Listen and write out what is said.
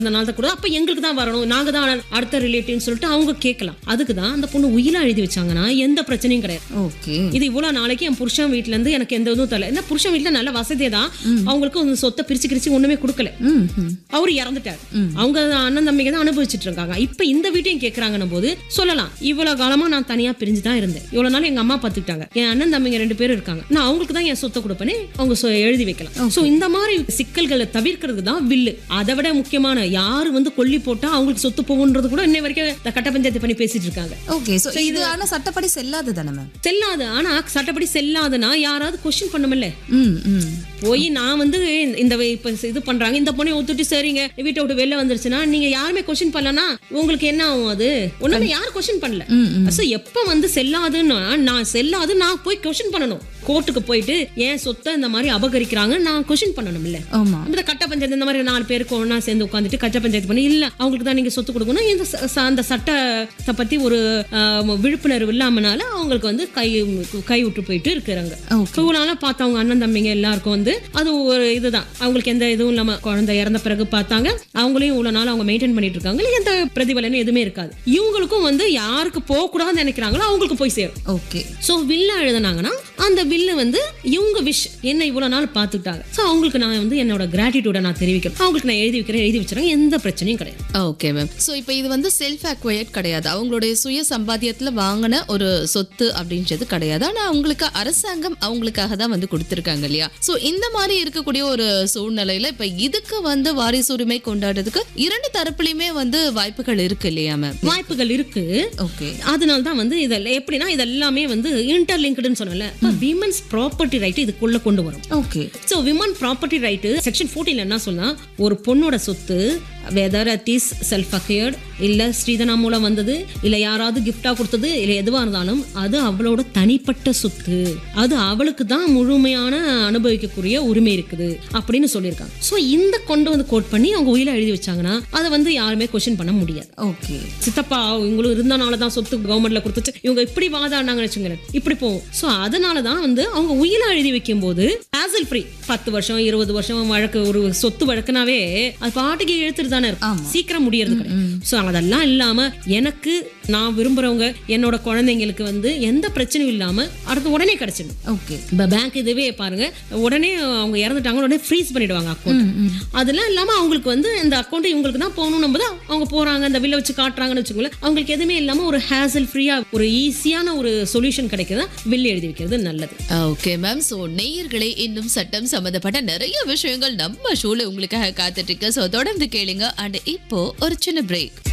இந்த நாள் தான் கூட அப்ப எங்களுக்கு தான் வரணும் நாங்க தான் அடுத்த ரிலேட்டிவ்னு சொல்லிட்டு அவங்க கேட்கலாம் அதுக்கு தான் அந்த பொண்ணு உயிலா எழுதி வச்சாங்கன்னா எந்த பிரச்சனையும் கிடையாது ஓகே இது இவ்வளவு நாளைக்கு என் புருஷன் வீட்ல இருந்து எனக்கு எந்த இதுவும் தரல என்ன புருஷன் வீட்ல நல்ல வசதியை தான் அவங்களுக்கு அந்த சொத்தை பிரிச்சு பிரிச்சு ஒண்ணுமே கொடுக்கல ம் ம் அவர் இறந்துட்டார் அவங்க அண்ணன் தம்பிங்க தான் அனுபவிச்சுட்டு இருக்காங்க இப்ப இந்த வீட்டையும் கேக்குறாங்கன்னும் போது சொல்லலாம் இவ்வளவு காலமா நான் தனியா பிரிஞ்சு தான் இருந்தேன் இவ்வளவு நாள் எங்க அம்மா பாத்துக்கிட்டாங்க என் அண்ணன் தம்பிங்க ரெண்டு பேரும் இருக்காங்க நான் அவங்களுக்கு தான் என் சொத்தை கொடுப்பேனே அவங்க சொ- எழுதி வைக்கலாம் சோ இந்த மாதிரி சிக்கல்களை தவிர்க்கிறது தான் வில்லு அதை விட முக்கியமான யாரு வந்து கொல்லி போட்டா அவங்களுக்கு சொத்து போகுன்றது கூட இன்னை வரைக்கும் இந்த கட்ட பஞ்சாயத்து பண்ணி பேசிட்டு இருக்காங்க ஓகே சோ இது ஆனா சட்டப்படி செல்லாது தானே மேம் செல்லாது ஆனா சட்டப்படி செல்லாதுன்னா யாராவது கொஸ்டின் பண்ணுமில்ல ம் ம் போய் நான் வந்து இந்த வே- இப்ப இது பண்றாங்க இந்த பொண்ணை ஒத்துட்டு சரிங்க வீட்டை விட்டு வெளில வந்துருச்சுன்னா நீங்க யாருமே கொஸ்டின் பண்ணலனா உங்களுக்கு என்ன ஆகும் அது ஒண்ணுமே யாரும் கொஸ்டின் பண்ணல So, எப்ப வந்து செல்லாதுன்னா நான் செல்லாது நான் போய் கொஸ்டின் பண்ணணும் கோர்ட்டுக்கு போயிட்டு ஏன் சொத்தை இந்த மாதிரி அபகரிக்கிறாங்க நான் கொஸ்டின் பண்ணணும் இல்ல ஆமா இந்த கட்ட பஞ்சாயத்து இந்த மாதிரி நாலு பேருக்கு ஒண்ணா சேர்ந்து உட்காந்துட்டு கட்ட பஞ்சாயத்து பண்ணி இல்ல அவங்களுக்கு தான் நீங்க சொத்து கொடுக்கணும் இந்த ச- ச- அந்த சட்டத்தை பத்தி ஒரு ஆஹ், விழிப்புணர்வு இல்லாமனால அவங்களுக்கு வந்து கை கை விட்டு போயிட்டு இருக்கிறாங்க ஓகே இவனால பார்த்த அவங்க அண்ணன் தம்பிங்க எல்லாருக்கும் வந்து அது ஒரு இதுதான் அவங்களுக்கு எந்த இதுவும் இல்லாம குழந்தை இறந்த பிறகு பார்த்தாங்க அவங்களையும் இவ்வளவு நாள் அவங்க மெயின்டைன் பண்ணிட்டு இருக்காங்க எந்த பிரதிபலனும் எதுவுமே இருக்காது இவங்களுக்கும் வந்து யாருக்கு போக கூடாதுன்னு நினைக்கிறாங்களோ அவங்களுக்கு போய் சேரும் ஓகே சோ வில்ல எழுதுனாங்கன்னா அந்த வில்லு வந்து இவங்க விஷ் என்ன இவ்வளவு நாள் பார்த்துக்கிட்டாங்க சோ அவங்களுக்கு நான் வந்து என்னோட கிராட்டிடியூட நான் தெரிவிக்கிறேன் அவங்களுக்கு நான் எழுதி வைக்கிறேன் எழுதி வச்சுறேன் எந்த பிரச்சனையும் கிடையாது ஓகே மேம் ஸோ இப்போ இது வந்து செல்ஃப் அக்வயர்ட் கிடையாது அவங்களுடைய சுய சம்பாத்தியத்தில் வாங்கின ஒரு சொத்து அப்படின்றது கிடையாது ஆனால் அவங்களுக்கு அரசாங்கம் அவங்களுக்காக தான் வந்து கொடுத்துருக்காங்க இல்லையா ஸோ இந்த மாதிரி இருக்கக்கூடிய ஒரு சூழ்நிலையில இப்போ இதுக்கு வந்து வாரிசுரிமை கொண்டாடுறதுக்கு இரண்டு தரப்புலையுமே வந்து வாய்ப்புகள் இருக்கு இல்லையா மேம் வாய்ப்புகள் இருக்கு ஓகே அதனால தான் வந்து இதெல்லாம் எப்படின்னா இதெல்லாமே வந்து இன்டர்லிங்க்டுன்னு சொன்னல விமன்ஸ் ப்ராப்பர்ட்டி ரைட் இதுக்குள்ள கொண்டு வரும் okay so women property right section ஃபோர்டீன்ல என்ன சொன்னா ஒரு பொண்ணோட சொத்து whether it is self acquired இல்லை ஸ்ரீதனா மூலம் வந்தது இல்லை யாராவது கிஃப்டாக கொடுத்தது இல்லை எதுவாக இருந்தாலும் அது அவளோட தனிப்பட்ட சொத்து அது அவளுக்கு தான் முழுமையான அனுபவிக்கக்கூடிய உரிமை இருக்குது அப்படின்னு சொல்லியிருக்காங்க ஸோ இந்த கொண்டு வந்து கோட் பண்ணி அவங்க உயிரை எழுதி வச்சாங்கன்னா அதை வந்து யாருமே கொஸ்டின் பண்ண முடியாது ஓகே சித்தப்பா இவங்களும் இருந்தனால தான் சொத்து கவர்மெண்ட்ல கொடுத்துச்சு இவங்க இப்படி வாதாடினாங்கன்னு வச்சுங்களேன் இப்படி போகும் ஸோ அதனால தான் வந்து அவங்க உயிரை எழுதி வைக்கும் போது ஆசல் ஃப்ரீ பத்து வருஷம் இருபது வருஷம் வழக்கு ஒரு சொத்து வழக்குனாவே அது பாட்டுக்கு இழுத்துட்டு தானே இருக்கும் சீக்கிரம் முடியறது கிடையாது ஸோ அதெல்லாம் இல்லாம எனக்கு நான் விரும்புறவங்க என்னோட குழந்தைங்களுக்கு வந்து எந்த பிரச்சனையும் இல்லாம அடுத்து உடனே கிடைச்சிடும் ஓகே இப்போ பேங்க் இதுவே பாருங்க உடனே அவங்க இறந்துட்டாங்க உடனே ஃப்ரீஸ் பண்ணிடுவாங்க அக்கௌண்ட் அதெல்லாம் இல்லாம அவங்களுக்கு வந்து இந்த அக்கௌண்ட் இவங்களுக்கு தான் போகணும் போது அவங்க போறாங்க அந்த பில்லை வச்சு காட்டுறாங்கன்னு வச்சுக்கோங்களேன் அவங்களுக்கு எதுவுமே இல்லாம ஒரு ஹேசல் ஃப்ரீயா ஒரு ஈஸியான ஒரு சொல்யூஷன் கிடைக்குதா பில் எழுதி வைக்கிறது நல்லது ஓகே மேம் ஸோ நேயர்களே இன்னும் சட்டம் சம்மந்தப்பட்ட நிறைய விஷயங்கள் நம்ம ஷோல உங்களுக்காக காத்துட்டு இருக்கு ஸோ தொடர்ந்து கேளுங்க அண்ட் இப்போ ஒரு சின்ன பிரேக்